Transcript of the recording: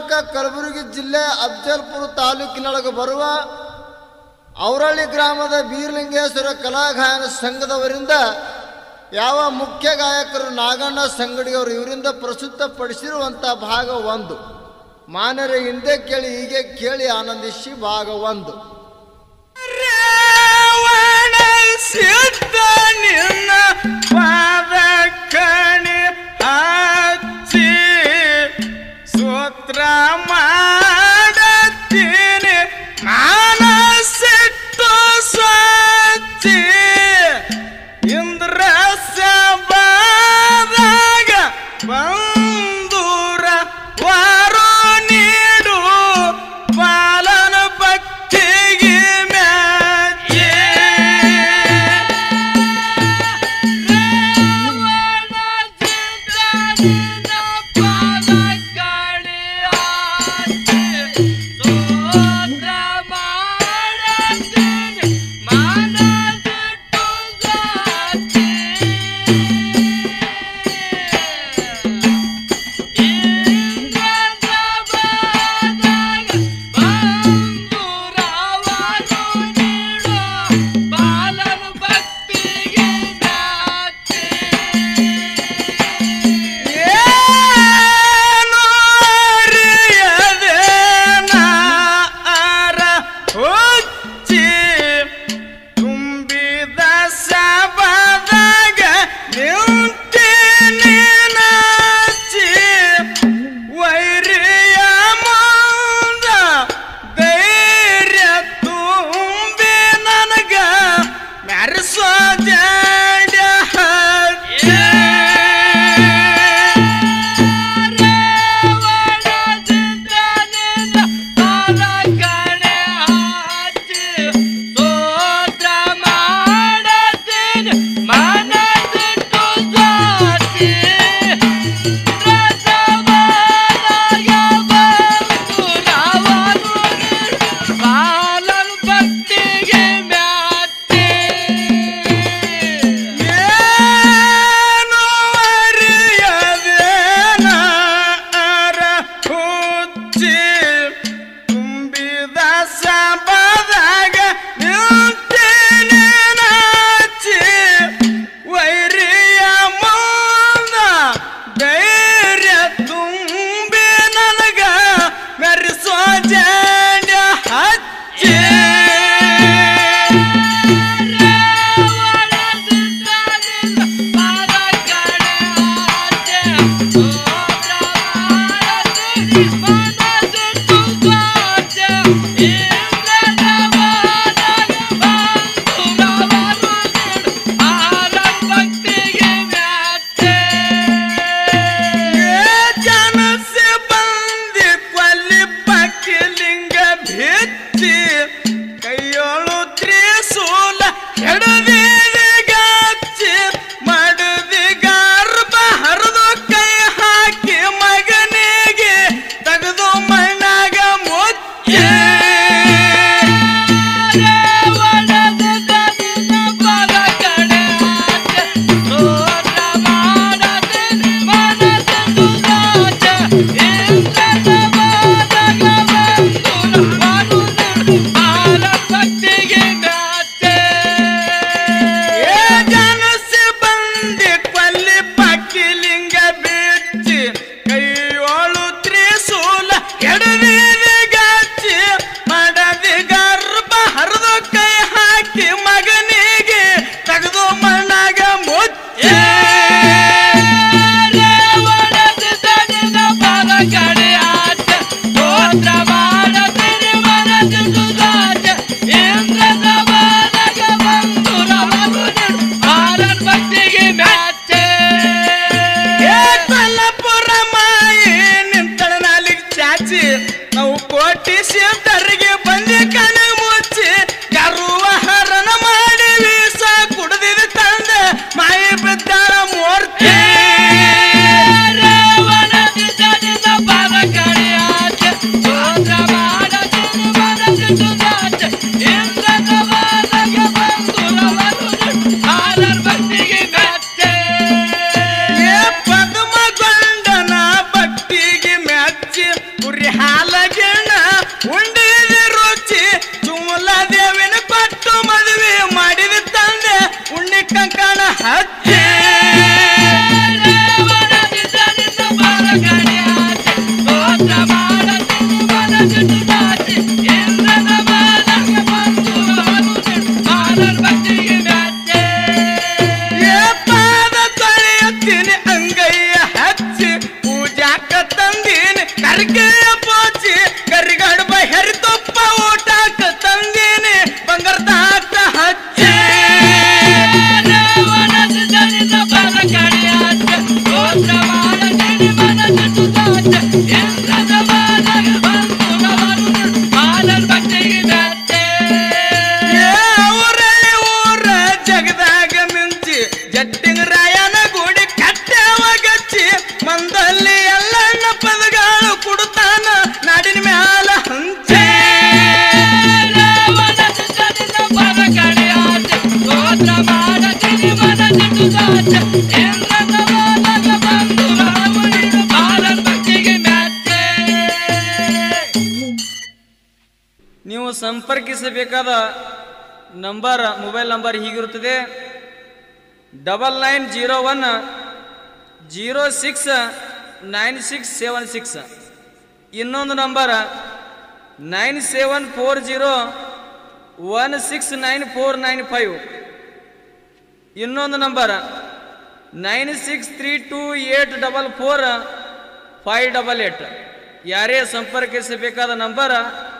ಕರ್ನಾಟಕ ಕಲಬುರಗಿ ಜಿಲ್ಲೆ ಅಫಜಲ್ಪುರ ತಾಲೂಕಿನೊಳಗೆ ಬರುವ ಔರಳ್ಳಿ ಗ್ರಾಮದ ಬೀರಲಿಂಗೇಶ್ವರ ಕಲಾಗಾಯನ ಸಂಘದವರಿಂದ ಯಾವ ಮುಖ್ಯ ಗಾಯಕರು ನಾಗಣ್ಣ ಸಂಗಡಿಯವರು ಇವರಿಂದ ಪ್ರಸ್ತುತಪಡಿಸಿರುವಂಥ ಭಾಗ ಒಂದು ಮಾನ್ಯರ ಹಿಂದೆ ಕೇಳಿ ಹೀಗೆ ಕೇಳಿ ಆನಂದಿಸಿ ಭಾಗ ಒಂದು ರೇವಣ ಸಿದ್ಧ ನಿನ್ನ ಪಾದ ಕಣಿ ಹಚ್ಚಿ ಸ್ತೋತ್ರ ಮಾಡತ್ತೀನಿ ಮಾನಸಿಟ್ಟು ಸ್ವಚ್ಛಿ ಇಂದ್ರ ಸಭಾದಾಗ ಬಂದೂರ ವಾರು ನೀಡು ಪಾಲನ ಭಕ್ತಿಗೆ ಮ್ಯಾಚೆ ಏನು ಅರಿಯದೆ ನಾರ ಹುಚ್ಚಿ ತುಂಬಿದ ಸಭದಾಗ ನಿಂತೀನಿ ನಾಚಿ ವೈರಿಯ ಮುಂದ ಧೈರ್ಯ ತುಂಬಿ ನನಗ ಮೆರೆಸೋ ಜಡ ಹಚ್ಚಿ ಏನು ಅರಿಯದೆ ನಾರ ಹುಚ್ಚಿ ತುಂಬಿದ ಸಭಾದಾಗ ನಿಂತೀನಿ ನಾಚಿ ವೈರಿಯ ಮುಂದ ಧೈರ್ಯ ತುಂಬಿ ನನಗ ಮೆರೆಸೋ ಜಂಡ ಹಚ್ಚಿ ಜನಸೆ ಬಂದಿ ಕೊಲ್ಲಿ ಪಕ್ಕಿಲಿಂಗ ಭಿತ್ತಿ ಕೈಯೊಳು ತ್ರಿಶೂಲ ಎಡದಿಗಾಚಿ ಮಾಡದಿ ಗರ್ಭ ಹರಿದು ಕೈ ಹಾಕಿ ಮಗನಿಗೆ ತೆಗೆದು ಮಣ್ಣಾಗ ಮುಚ್ಚಿ ಏ ಜನಸೆ ಬಂದಿ ಕೊಲ್ಲಿ ಪಕ್ಕಿಲಿಂಗ ಬಿಚ್ಚಿ ಕೈಯೊಳು ತ್ರಿಶೂಲ ಎಡದಿಗಾಚಿ ಮಾಡದಿ ಗರ್ಭ ಹರಿದು ಕೈ ಹಾಕಿ ಮಗನಿಗೆ ತೆಗೆದು ಮಣ್ಣಾಗ ಮುಚ್ಚಿ ಏ ಕೊಲ್ಲಾಪುರ ಮಾಯಿ ನಿಂತಳ ನಾಲಿಗೆ ಚಾಚಿ ನಾವು ಕೋಟಿ ಶಿವರಿಗೆ ಬಂದಿ ಕಣ ಮುಚ್ಚಿ ಗರುವ ಹರಣ ಮಾಡಿ ವೀಸ ಕುಡ್ದಿದ ತಂದ ಮಾಯಿ ಬಿದ್ದಾಳ ಮೂರ್ತಿ ಏ ಪದ್ಮಗೊಂಡನ ಭಕ್ತಿಗೆ ಮೆಚ್ಚಿ ಕುರಿ ಹಾಲಗಿಣ ಉಂಡಿದ ರುಚಿ ಚುಮಲ ದೇವಿನ ಕೊಟ್ಟು ಮದುವೆ ಮಾಡಿದ ತಂದೆ ಉಣ್ಣಿ ಕಂಕಣ ಹಚ್ಚಿ ಏ ಪಾದ ತೊಳೆಯುತ್ತೀನಿ ಅಂಗೈಯ ಹಚ್ಚಿ ಪೂಜಾಕ ತಂದೀನಿ ಕರ್ಗೆಯ ಪೋಚಿ ಕರಿಗಡ್ಬ ಹೆರಿತೊಪ್ಪ ಊಟಕ್ಕ ತಂದೀನಿ ಬಂಗಾರ ತಾಕ ಹಚ್ಚಿ ಏ ಊರಲ್ಲಿ ಊರ ಜಗದಾಗ ಮಿಂಚಿ ಜಟ್ಟಿಂಗ ರಾಯನ ಗುಡಿ ಕಟ್ಟೆವ ಗಚ್ಚಿ ಮಂದಲ್ಲಿ ಎಲ್ಲಣ್ಣ ಪದಗಳು ಕುಡುತ್ತಾನ ನಾಡಿನ ಮ್ಯಾಲ ಹಂಚೆ ನೀವು ಸಂಪರ್ಕಿಸಬೇಕಾದ ನಂಬರ್ ಮೊಬೈಲ್ ನಂಬರ್ ಹೀಗಿರುತ್ತದೆ double nine zero one zero six nine six seven six ಇನ್ನೊಂದು number nine seven four zero one six nine four nine five ಇನ್ನೊಂದು number nine six three two eight double four five double eight ಯಾರೇ ಸಂಪರ್ಕಿಸಬೇಕಾದ number